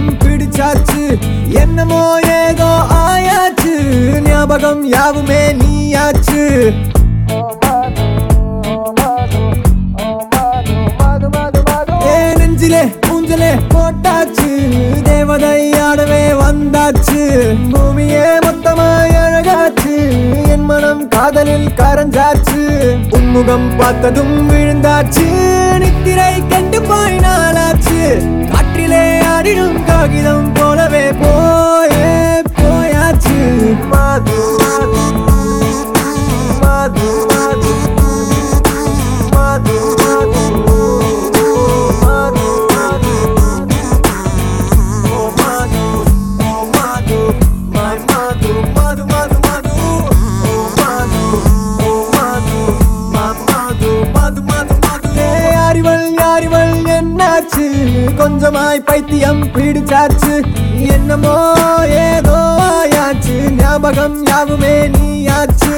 பைத்தியம் பிடிச்சாச்சு என்னமோ ஏதோ ஆயாச்சு ஞாபகம் யாவுமே நீயாச்சு ஏ நெஞ்சிலே மூஞ்சிலே போட்டாச்சு தேவதை ஆடவே வந்தாச்சு பூமியே மொத்தமாய் அழகாச்சு என் மனம் காதலில் கரைஞ்சாச்சு உன்முகம் பார்த்ததும் விழுந்தாச்சு நித்திரை கண்டு போய் நாளாச்சு காற்றிலே ஆடிடும் காகிதம் போலவே போயே போயாச்சு மாது மாது மாது மாது மாது மாது மாது மாது Oh Madhu, oh Madhu, my Madhu, Madhu, Madhu, Madhu. Oh Madhu, oh Madhu, my Madhu, Madhu, Madhu, Madhu. ஏய், அறிவள் யாரிவள் என்னாச்சு கொஞ்சமாய் பைத்தியம் பிடிச்சாச்சு என்னமோ ஏதோ ஆயாச்சு ஞாபகம் யாவுமே நீயாச்சு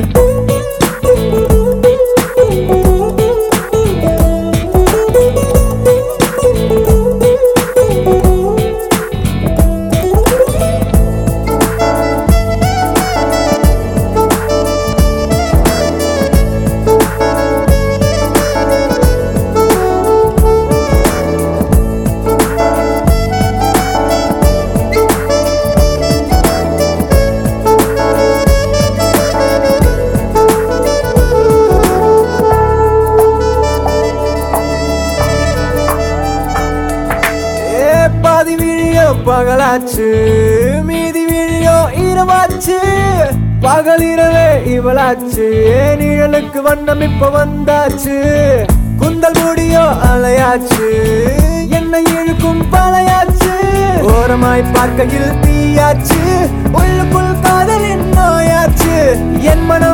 ஏ பாதி விழியோ பகலாச்சு மீதி விழியோ இரவாச்சு பகல் இரவே இவளாச்சு ஏ நிழலுக்கு வண்ணம் இப்ப வந்தாச்சு குந்தல் முடியோ அலையாச்சு என்னை இழுக்கும் பழையாச்சு ஓரமாய் பார்க்கையில் தீயாச்சு உள்ளுக்குள் காதலின் நோயாச்சு என் மனம்